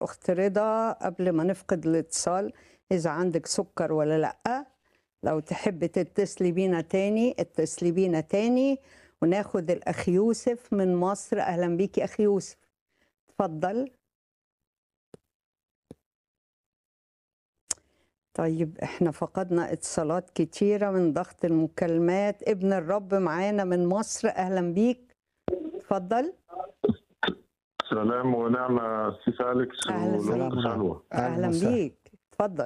أخت رضا قبل ما نفقد الاتصال إذا عندك سكر ولا لأ لو تحب تتصلي بينا تاني اتصلي بينا تاني وناخد الأخ يوسف من مصر أهلا بيكي أخي يوسف اتفضل طيب احنا فقدنا اتصالات كتيرة من ضغط المكالمات ابن الرب معانا من مصر أهلا بيك اتفضل سلام ونعمة أستاذ أليكس أهلا والأخت وسهلا. سلوى أهلا وسهلا. بيك اتفضل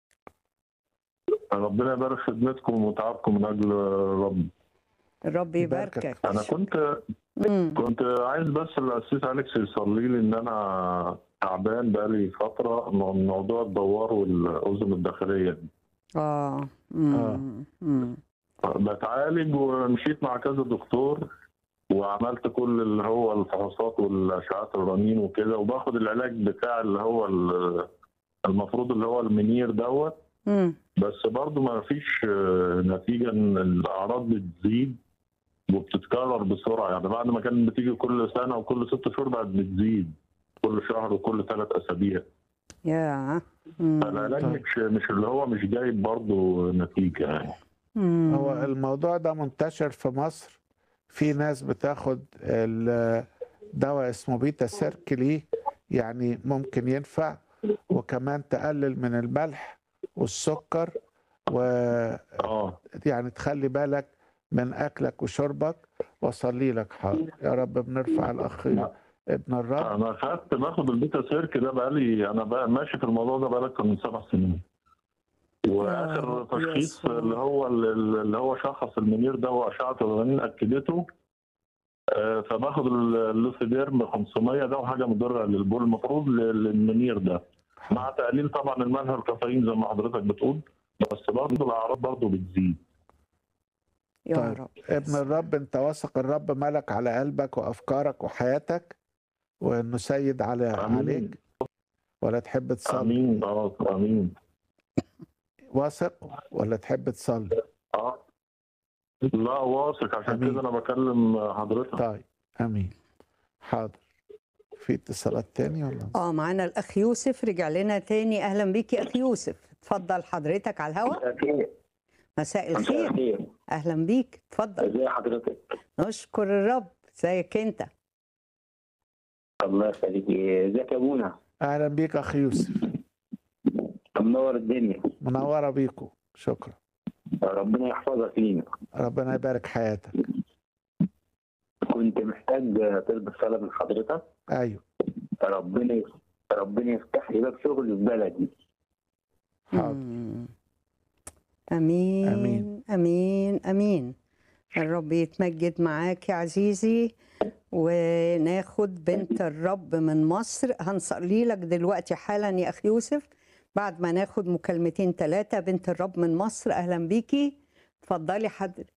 ربنا يبارك في خدمتكم وتعبكم من أجل الرب الرب يباركك. يباركك أنا كنت مم. كنت عايز بس الأستاذ أليكس يصلي لي إن أنا تعبان بقالي فترة من موضوع الدوار والأذن الداخلية دي. اه مم. مم. بتعالج ومشيت مع كذا دكتور وعملت كل اللي هو الفحوصات والاشعاعات الرنين وكده وباخد العلاج بتاع اللي هو ال- المفروض اللي هو المنير دوت مم. بس برضه ما فيش آه، نتيجه ان الاعراض بتزيد وبتتكرر بسرعه يعني بعد ما كانت بتيجي كل سنه وكل ست شهور بقت بتزيد كل شهر وكل ثلاث اسابيع يا مم. فالعلاج مش مش اللي هو مش جايب برضه نتيجه يعني مم. هو الموضوع ده منتشر في مصر في ناس بتاخد ال- دواء اسمه بيتا سيركلي يعني ممكن ينفع وكمان تقلل من الملح والسكر ويعني اه تخلي بالك من اكلك وشربك واصلي لك حاضر يا رب بنرفع الاخ ابن الرب انا خدت باخد البيتا سيرك ده بقالي انا بقى ماشي في الموضوع ده بقالي اكتر من سبع سنين واخر رب تشخيص يسوع. اللي هو اللي هو شخص المنير ده واشعه الرنين اكدته آه، فباخد اللوسيديرم 500 ده وحاجه مضره للبول المفروض للمنير ده مع تقليل طبعا الملح والكافيين زي ما حضرتك بتقول بس برضه الاعراض برضه بتزيد يا طيب، رب ابن الرب انت واثق الرب ملك على قلبك وافكارك وحياتك وانه سيد على آمين. عليك ولا تحب تصلي امين اه امين واثق ولا تحب تصلي اه لا واثق عشان آمين. كده انا بكلم حضرتك طيب امين حاضر في اتصالات تاني ولا اه معانا الاخ يوسف رجع لنا تاني اهلا بيك يا اخ يوسف اتفضل حضرتك على الهواء أكيد مساء مساء الخير الخير اهلا بيك اتفضل ازي حضرتك نشكر الرب ازيك انت الله يخليك ازيك يا ابونا اهلا بيك اخ يوسف منور الدنيا منوره بيكم شكرا ربنا يحفظك لينا ربنا يبارك حياتك كنت محتاج طلب الصلاه من حضرتك ايوه ربنا ربنا يفتح لي باب شغل في بلدي حاضر مم. امين آمين. امين امين الرب يتمجد معاك يا عزيزي وناخد بنت الرب من مصر هنصلي لك دلوقتي حالا يا اخ يوسف بعد ما ناخد مكالمتين ثلاثة بنت الرب من مصر اهلا بيكي اتفضلي حضرتك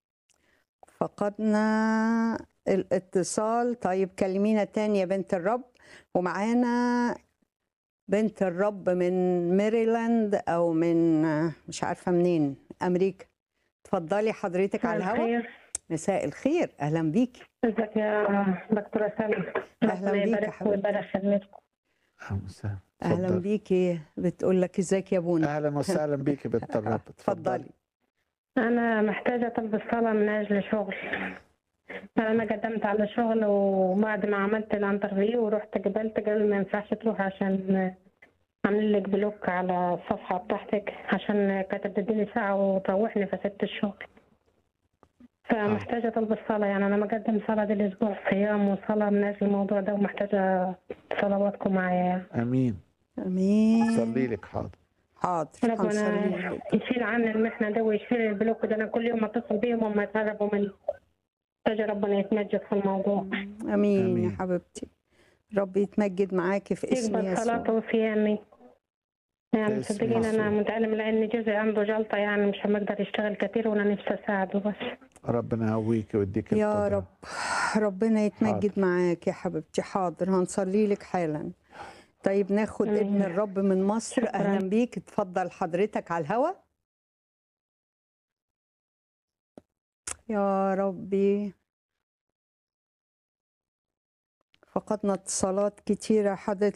فقدنا الاتصال طيب كلمينا تاني يا بنت الرب ومعانا بنت الرب من ميريلاند او من مش عارفه منين امريكا اتفضلي حضرتك على الهواء الخير مساء الخير اهلا بيكي ازيك يا دكتورة سلمى أهلا ربنا بيك يا يبارك حبيبتي. ويبارك خدمتكم اهلا وسهلا اهلا اتفضلي. بيكي بتقول لك ازيك يا بونا اهلا وسهلا بيك يا بنت الرب اتفضلي أنا محتاجة طلب الصلاة من أجل شغل أنا قدمت على شغل وبعد ما عملت الانترفيو ورحت قبلت قالوا ما ينفعش تروح عشان عاملين لك بلوك على الصفحة بتاعتك عشان كانت بتديني ساعة وتروحني فسبت الشغل فمحتاجة طلب الصلاة يعني أنا مقدم صلاة دي الأسبوع صيام وصلاة من أجل الموضوع ده ومحتاجة صلواتكم معايا امين امين صلي لك حاضر حاضر ربنا هنصلي لك. يشيل عني المحنة ده ويشيل البلوك ده أنا كل يوم أتصل بيهم وهم يتهربوا مني محتاجة ربنا يتمجد في الموضوع امين يا آمين. حبيبتي رب يتمجد معاكي في اسم يقبل يسوع صلاته وصيامي يعني باسم صدقيني يسوع. أنا متعلم لأن جوزي عنده جلطة يعني مش هنقدر يشتغل كتير وأنا نفسي أساعده بس ربنا يقويك ويديك يا القدرة. رب ربنا يتمجد حاضر. معاك يا حبيبتي حاضر هنصلي لك حالا طيب ناخد آمين. ابن الرب من مصر شكراً. اهلا بيك اتفضل حضرتك على الهوا يا ربي فقدنا اتصالات كتيرة حضرة